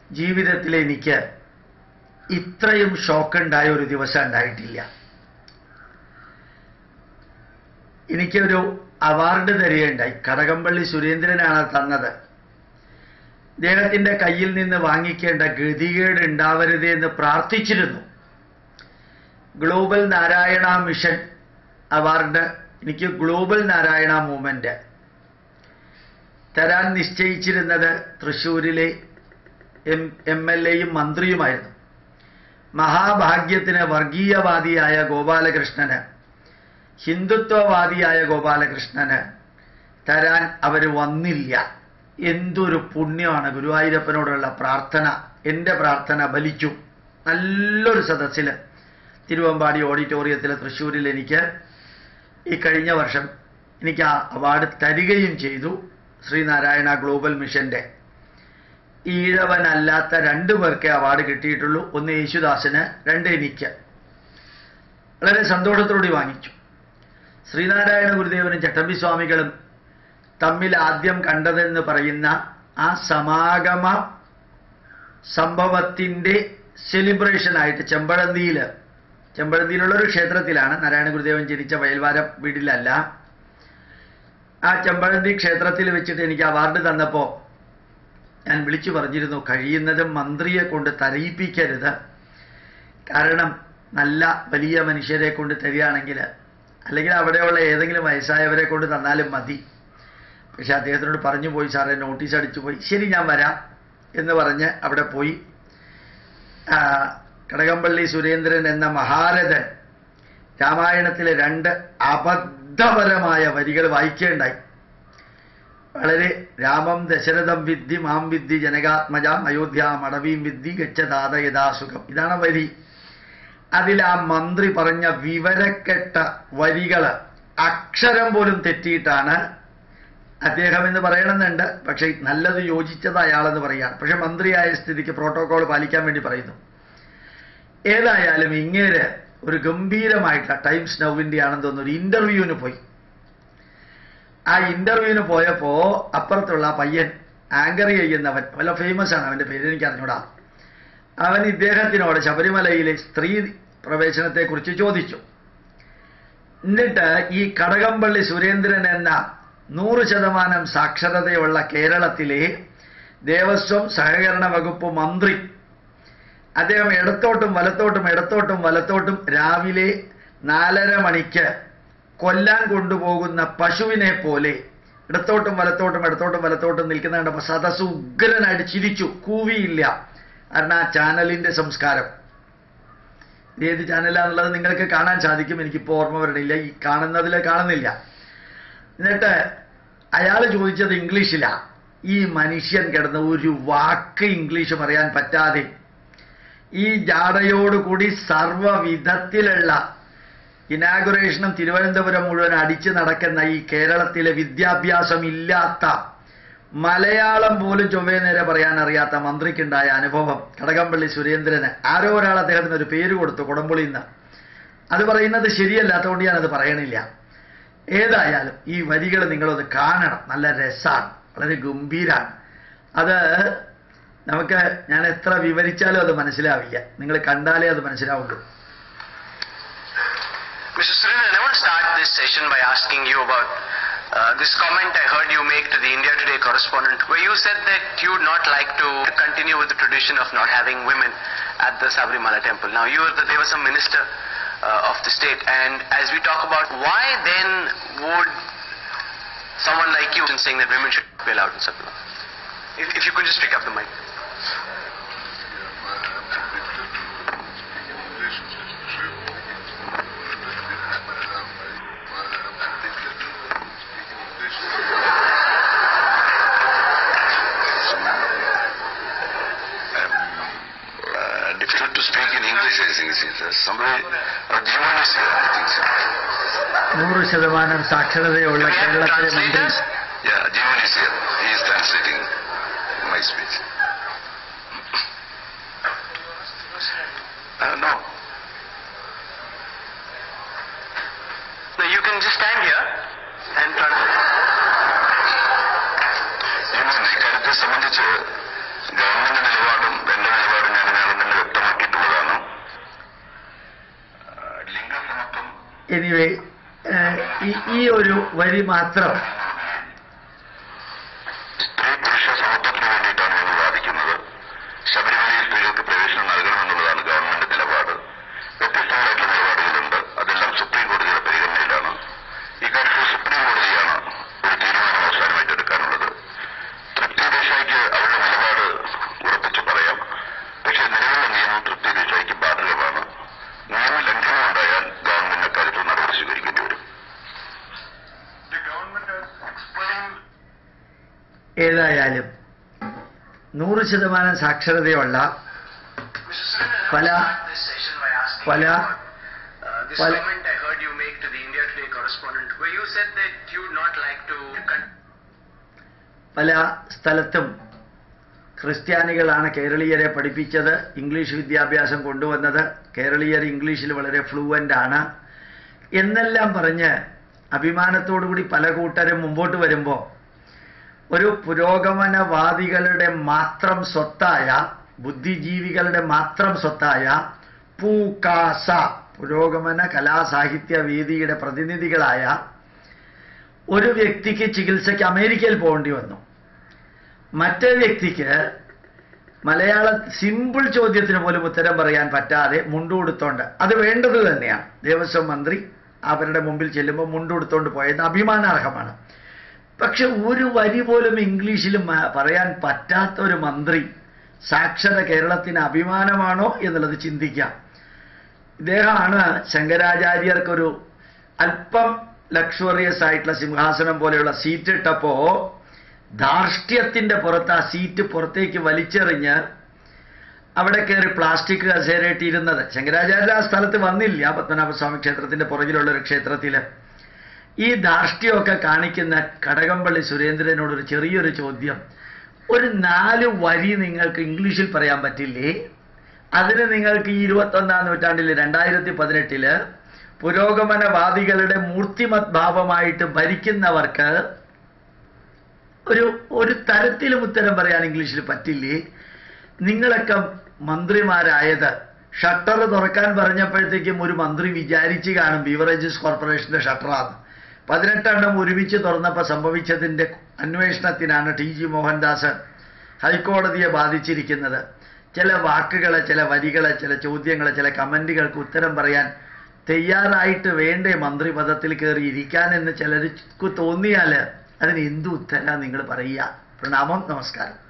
ജീവിതത്തിൽ എനിക്ക് ഇത്രയും ഷോക്ക് ഉണ്ടായ ഒരു ദിവസം ഉണ്ടായിട്ടില്ല എനിക്കൊരു അവാർഡ് തരികയുണ്ടായി കടകംപള്ളി സുരേന്ദ്രനാണ് തന്നത് അദ്ദേഹത്തിന്റെ കയ്യിൽ നിന്ന് വാങ്ങിക്കേണ്ട ഗതികേട് ഉണ്ടാവരുത് എന്ന് പ്രാർത്ഥിച്ചിരുന്നു ഗ്ലോബൽ നാരായണ മിഷൻ അവാർഡ് എനിക്ക് ഗ്ലോബൽ നാരായണ മൂവ്മെന്റ് തരാൻ നിശ്ചയിച്ചിരുന്നത് തൃശ്ശൂരിലെ എം എം എൽ എയും മന്ത്രിയുമായിരുന്നു മഹാഭാഗ്യത്തിന് വർഗീയവാദിയായ ഗോപാലകൃഷ്ണന് ഹിന്ദുത്വവാദിയായ ഗോപാലകൃഷ്ണന് തരാൻ അവർ വന്നില്ല എന്തൊരു പുണ്യമാണ് ഗുരുവായൂരപ്പനോടുള്ള പ്രാർത്ഥന എൻ്റെ പ്രാർത്ഥന ബലിച്ചു നല്ലൊരു സദസ്സിൽ തിരുവമ്പാടി ഓഡിറ്റോറിയത്തിൽ തൃശ്ശൂരിൽ എനിക്ക് ഈ കഴിഞ്ഞ വർഷം എനിക്ക് ആ അവാർഡ് തരികയും ചെയ്തു ശ്രീനാരായണ ഗ്ലോബൽ മിഷന്റെ ഈഴവനല്ലാത്ത രണ്ടു പേർക്കേ അവാർഡ് കിട്ടിയിട്ടുള്ളൂ ഒന്ന് യേശുദാസിന് രണ്ട് എനിക്ക് വളരെ സന്തോഷത്തോടെ വാങ്ങിച്ചു ശ്രീനാരായണ ഗുരുദേവനും ചട്ടമ്പി സ്വാമികളും തമ്മിൽ ആദ്യം കണ്ടതെന്ന് പറയുന്ന ആ സമാഗമ സംഭവത്തിന്റെ സെലിബ്രേഷൻ ആയിട്ട് ചെമ്പഴന്തിയിൽ ചെമ്പഴന്തിയിലുള്ള ഒരു ക്ഷേത്രത്തിലാണ് നാരായണ ഗുരുദേവൻ ജനിച്ച വയൽവാരം വീട്ടിലല്ല ആ ചെമ്പഴന്തി ക്ഷേത്രത്തിൽ വെച്ചിട്ട് എനിക്ക് അവാർഡ് തന്നപ്പോൾ ഞാൻ വിളിച്ചു പറഞ്ഞിരുന്നു കഴിയുന്നതും മന്ത്രിയെ കൊണ്ട് തരയിപ്പിക്കരുത് കാരണം നല്ല വലിയ മനുഷ്യരെ കൊണ്ട് തരികയാണെങ്കിൽ അല്ലെങ്കിൽ അവിടെയുള്ള ഏതെങ്കിലും വയസ്സായവരെ കൊണ്ട് തന്നാലും മതി പക്ഷെ അദ്ദേഹത്തിനോട് പറഞ്ഞു പോയി സാറേ നോട്ടീസ് അടിച്ചു പോയി ശരി ഞാൻ വരാം എന്ന് പറഞ്ഞ് അവിടെ പോയി ആ, കടകംപള്ളി സുരേന്ദ്രൻ എന്ന മഹാരഥൻ രാമായണത്തിലെ രണ്ട് അബദ്ധപരമായ വരികൾ വായിക്കേണ്ടായി വളരെ രാമം ദശരഥം വിദ്ധി മാം വിദ്ധി ജനകാത്മജാം അയോധ്യാം അടവീം വിദ്ധി ഗച്ഛതാത യഥാസുഖം ഇതാണ് വരി അതിൽ ആ മന്ത്രി പറഞ്ഞ വിവരക്കെട്ട വരികള് അക്ഷരം പോലും തെറ്റിയിട്ടാണ് അദ്ദേഹം എന്ന് പറയണമെന്നുണ്ട് പക്ഷെ നല്ലത് യോജിച്ചത് അയാളെന്ന് പറയാണ് പക്ഷെ മന്ത്രിയായ സ്ഥിതിക്ക് പ്രോട്ടോകോൾ പാലിക്കാൻ വേണ്ടി പറയുന്നു ഏതായാലും ഇങ്ങേര് ഒരു ഗംഭീരമായിട്ടുള്ള ടൈംസ് നൗവിൻ്റെ ആണെന്ന് തോന്നുന്നു ഒരു ഇന്റർവ്യൂവിന് പോയി ആ ഇന്റർവ്യൂവിന് പോയപ്പോ അപ്പുറത്തുള്ള ആ പയ്യൻ ആങ്കർ ചെയ്യുന്നവൻ വല്ല ഫേമസ് ആണ് അവന്റെ പേര് എനിക്ക് അറിഞ്ഞൂടാ അവൻ ഇദ്ദേഹത്തിനോട് ശബരിമലയിലെ സ്ത്രീ പ്രവേശനത്തെക്കുറിച്ച് ചോദിച്ചു എന്നിട്ട് ഈ കടകംപള്ളി സുരേന്ദ്രൻ എന്ന നൂറ് ശതമാനം സാക്ഷരതയുള്ള കേരളത്തിലെ ദേവസ്വം സഹകരണ വകുപ്പ് മന്ത്രി അദ്ദേഹം ഇടത്തോട്ടും വലത്തോട്ടും ഇടത്തോട്ടും വലത്തോട്ടും രാവിലെ നാലര മണിക്ക് കൊല്ലാൻ കൊണ്ടുപോകുന്ന പശുവിനെ പോലെ ഇടത്തോട്ടും വലത്തോട്ടും ഇടത്തോട്ടും വലത്തോട്ടും നിൽക്കുന്ന കണ്ടപ്പോൾ സദസ് ഉഗ്രനായിട്ട് ചിരിച്ചു കൂവിയില്ല കാരണം ആ ചാനലിന്റെ സംസ്കാരം ഇത് ഏത് ചാനലാന്നുള്ളത് നിങ്ങൾക്ക് കാണാൻ സാധിക്കും എനിക്കിപ്പോൾ ഓർമ്മ വരണില്ല ഈ കാണുന്നതിൽ കാണുന്നില്ല എന്നിട്ട് അയാൾ ചോദിച്ചത് ഇംഗ്ലീഷിലാ ഈ മനുഷ്യൻ കിടന്ന് ഒരു വാക്ക് ഇംഗ്ലീഷ് പറയാൻ പറ്റാതെ ഈ ജാടയോടുകൂടി സർവ്വവിധത്തിലുള്ള ഇനാഗുറേഷനും തിരുവനന്തപുരം മുഴുവൻ അടിച്ചു നടക്കുന്ന ഈ കേരളത്തിലെ വിദ്യാഭ്യാസം ഇല്ലാത്ത മലയാളം പോലും ചൊവ്വേ നേരെ പറയാൻ അറിയാത്ത മന്ത്രിക്കുണ്ടായ അനുഭവം കടകംപള്ളി സുരേന്ദ്രന് ആരോ ഒരാൾ അദ്ദേഹത്തിന് ഒരു പേര് കൊടുത്തു കുടംപുളിയിൽ നിന്ന് അത് പറയുന്നത് ശരിയല്ലാത്തതുകൊണ്ട് ഞാനത് പറയണില്ല ഏതായാലും ഈ വരികൾ നിങ്ങളൊന്ന് കാണണം നല്ല രസമാണ് വളരെ ഗംഭീരാണ് അത് നമുക്ക് ഞാൻ എത്ര വിവരിച്ചാലും അത് മനസ്സിലാവില്ല നിങ്ങൾ കണ്ടാലേ അത് മനസ്സിലാവുള്ളൂ Mr. Surinder, I want to start this session by asking you about uh, this comment I heard you make to the India Today correspondent, where you said that you would not like to continue with the tradition of not having women at the Sabrimala temple. Now, you were the Devasam minister uh, of the state, and as we talk about why then would someone like you saying that women should be allowed in Sabrimala? If, if you could just pick up the mic. uh, difficult to speak in English, I think. It's, uh, somebody, uh, Jimon is here, I think so. നൂറ് ശതമാനം സാക്ഷരതയുള്ള Do we have കേരളത്തിലെ മന്ത്രി translators? Yeah, Jimon is here. He is translating my speech. Uh, no. No, you can just stand here and translate. Jimon, ഇക്കാര്യത്തെ സംബന്ധിച്ച് government നിലപാടും anyway ഈ ഒരു വരി മാത്രം സ്ത്രീ പുരുഷ സമത്വത്തിന് വേണ്ടിയിട്ടാണ് ഞങ്ങൾ വാദിക്കുന്നത് ശബരിമലയിൽ സ്ത്രീകൾക്ക് പ്രവേശനം നൽകണമെന്നുള്ളതാണ് ഗവൺമെന്റ് നിലപാട് വ്യത്യസ്തങ്ങളായിട്ടുള്ള നിലപാടുകളുണ്ട് അതെല്ലാം സുപ്രീം കോടതിയുടെ പരിഗണനയിലാണ് ഇക്കാര്യത്തിൽ സുപ്രീം കോടതിയാണ് ഒരു തീരുമാനം അവസാനമായിട്ട് എടുക്കാനുള്ളത് തൃപ്തി ദേശായിക്ക് അവരുടെ നിലപാട് ഉറപ്പിച്ച് പറയാം പക്ഷേ നിലവിലുള്ള നിയമം തൃപ്തി ദേശായിക്ക് ബാധകമാണ് നിയമലംഘനം ഉണ്ടായാൽ ഗവൺമെന്റ് അക്കാര്യത്തിൽ നടപടി സ്വീകരിക്കേണ്ടി വരും ഏതായാലും നൂറ് ശതമാനം സാക്ഷരതയുള്ള പല this session by asking പല you about, uh, this പല- comment I heard you make to the India Today correspondent, where you said that you would not like to con- പല സ്ഥലത്തും ക്രിസ്ത്യാനികളാണ് കേരളീയരെ പഠിപ്പിച്ചത് ഇംഗ്ലീഷ് വിദ്യാഭ്യാസം കൊണ്ടുവന്നത് കേരളീയർ ഇംഗ്ലീഷിൽ വളരെ ഫ്ലുവൻ്റ് ആണ് എന്നെല്ലാം പറഞ്ഞ് അഭിമാനത്തോടുകൂടി പല കൂട്ടരും മുമ്പോട്ട് വരുമ്പോൾ ഒരു പുരോഗമനവാദികളുടെ മാത്രം സ്വത്തായ ബുദ്ധിജീവികളുടെ മാത്രം സ്വത്തായ പൂക്കാസ പുരോഗമന കലാസാഹിത്യ വേദിയുടെ പ്രതിനിധികളായ ഒരു വ്യക്തിക്ക് ചികിത്സയ്ക്ക് അമേരിക്കയിൽ പോകേണ്ടി വന്നു മറ്റേ വ്യക്തിക്ക് മലയാള സിമ്പിൾ ചോദ്യത്തിന് പോലും ഉത്തരം പറയാൻ പറ്റാതെ മുണ്ടുകൊടുത്തോണ്ട് അത് വേണ്ടത് തന്നെയാണ് ദേവസ്വം മന്ത്രി അവരുടെ മുമ്പിൽ ചെല്ലുമ്പോൾ മുണ്ടുകൊടുത്തോണ്ട് പോയത് അഭിമാനാർഹമാണ് പക്ഷെ ഒരു വരി പോലും ഇംഗ്ലീഷിൽ മ- പറയാൻ പറ്റാത്ത ഒരു മന്ത്രി സാക്ഷര കേരളത്തിന് അഭിമാനമാണോ എന്നുള്ളത് ചിന്തിക്കാം ഇദ്ദേഹമാണ് ശങ്കരാചാര്യർക്കൊരു അല്പം ലക്ഷറിയസ് ആയിട്ടുള്ള സിംഹാസനം പോലെയുള്ള സീറ്റ് ഇട്ടപ്പോ ധാർഷ്ട്യത്തിന്റെ പുറത്ത് ആ സീറ്റ് പുറത്തേക്ക് വലിച്ചെറിഞ്ഞ് അവിടെ കയറി പ്ലാസ്റ്റിക് കസേരയിട്ടിരുന്നത് ശങ്കരാചാര്യ ആ സ്ഥലത്ത് വന്നില്ല പത്മനാഭസ്വാമി ക്ഷേത്രത്തിന്റെ പുറകിലുള്ള ഒരു ക്ഷേത്രത്തില് ഈ ധാർഷ്ട്യമൊക്കെ കാണിക്കുന്ന കടകംപള്ളി സുരേന്ദ്രനോടൊരു ചെറിയൊരു ചോദ്യം ഒരു നാല് വരി നിങ്ങൾക്ക് ഇംഗ്ലീഷിൽ പറയാൻ പറ്റില്ലേ അതിന് നിങ്ങൾക്ക് ഈ ഇരുപത്തൊന്നാം നൂറ്റാണ്ടിൽ രണ്ടായിരത്തി പതിനെട്ടില് പുരോഗമനവാദികളുടെ മൂർത്തിമത് ഭാവമായിട്ട് ഭരിക്കുന്നവർക്ക് ഒരു ഒരു തരത്തിലും ഉത്തരം പറയാൻ ഇംഗ്ലീഷിൽ പറ്റില്ലേ നിങ്ങളൊക്കെ മന്ത്രിമാരായത് ഷട്ടർ തുറക്കാൻ പറഞ്ഞപ്പോഴത്തേക്കും ഒരു മന്ത്രി വിചാരിച്ച് കാണും ബീവറേജസ് കോർപ്പറേഷന്റെ ഷട്ടറാന്ന് പതിനെട്ടെണ്ണം ഒരുമിച്ച് തുറന്നപ്പോൾ സംഭവിച്ചതിന്റെ അന്വേഷണത്തിനാണ് ടി ജി മോഹൻദാസ് ഹൈക്കോടതിയെ ബാധിച്ചിരിക്കുന്നത് ചില വാക്കുകളെ ചില വരികളെ ചില ചോദ്യങ്ങളെ ചില കമന്റുകൾക്ക് ഉത്തരം പറയാൻ തയ്യാറായിട്ട് വേണ്ടേ മന്ത്രിപദത്തിൽ കയറി ഇരിക്കാനെന്ന് ചിലർക്ക് തോന്നിയാൽ അതിന് എന്ത് ഉത്തര നിങ്ങൾ പറയുക പ്രണാമം നമസ്കാരം